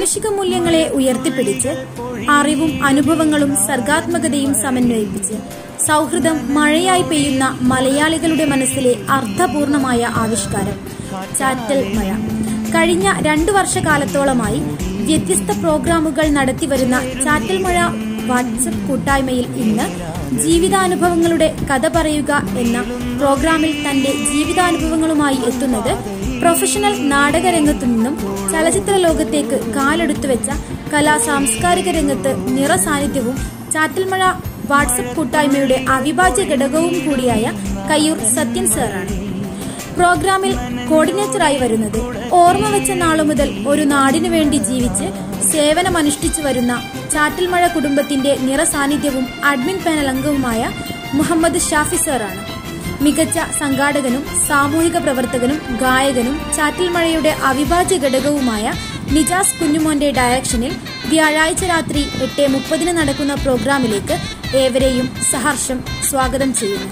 മാനുഷിക മൂല്യങ്ങളെ ഉയർത്തിപ്പിടിച്ച് അറിവും അനുഭവങ്ങളും സർഗാത്മകതയും സമന്വയിപ്പിച്ച് സൗഹൃദം മഴയായി പെയ്യുന്ന മലയാളികളുടെ മനസ്സിലെ അർത്ഥപൂർണമായ ആവിഷ്കാരം ചാറ്റൽ മഴ കഴിഞ്ഞ രണ്ടു വർഷകാലത്തോളമായി വ്യത്യസ്ത പ്രോഗ്രാമുകൾ നടത്തിവരുന്ന ചാറ്റൽ മഴ വാട്സപ്പ് കൂട്ടായ്മയിൽ ഇന്ന് ജീവിതാനുഭവങ്ങളുടെ കഥ പറയുക എന്ന പ്രോഗ്രാമിൽ തന്റെ ജീവിതാനുഭവങ്ങളുമായി എത്തുന്നത് പ്രൊഫഷണൽ നാടകരംഗത്തു നിന്നും ചലച്ചിത്ര ലോകത്തേക്ക് കാലെടുത്തുവെച്ച കലാ സാംസ്കാരിക രംഗത്ത് നിറസാന്നിധ്യവും ചാറ്റൽമഴ വാട്സപ്പ് കൂട്ടായ്മയുടെ അവിഭാജ്യ ഘടകവും കൂടിയായ കയ്യൂർ സത്യൻ സാറാണ് പ്രോഗ്രാമിൽ കോർഡിനേറ്ററായി വരുന്നത് ഓർമ്മ വെച്ച നാളു മുതൽ ഒരു നാടിനു വേണ്ടി ജീവിച്ച് സേവനമനുഷ്ഠിച്ചു വരുന്ന ചാറ്റൽമഴ കുടുംബത്തിന്റെ നിറസാന്നിധ്യവും അഡ്മിൻ പാനൽ അംഗവുമായ മുഹമ്മദ് ഷാഫി സാറാണ് മികച്ച സംഘാടകനും സാമൂഹിക പ്രവർത്തകനും ഗായകനും ചാറ്റൽമഴയുടെ അവിഭാജ്യ ഘടകവുമായ നിജാസ് കുഞ്ഞുമോന്റെ ഡയറക്ഷനിൽ വ്യാഴാഴ്ച രാത്രി എട്ട് മുപ്പതിന് നടക്കുന്ന പ്രോഗ്രാമിലേക്ക് ഏവരെയും സഹർഷം സ്വാഗതം ചെയ്യുന്നു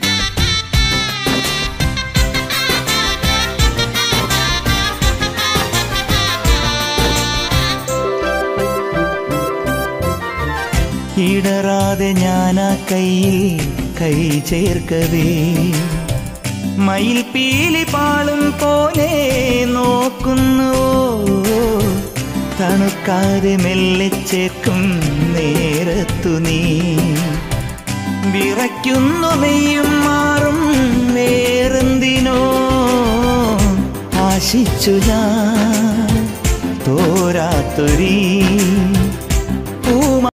ഇടറാതെ ഞാനാ കയ്യിൽ കൈ ചേർക്കവേ മയിൽ പീലി പാളും പോലെ നോക്കുന്നു തണുക്കാതെ മെല്ലെ ചേർക്കും നേരത്തു നീ വിറയ്ക്കുന്നു മെയ്യും മാറും വേറെന്തിനോ ആശിച്ചു ഞാൻ തോരാത്തൊരീ പൂമ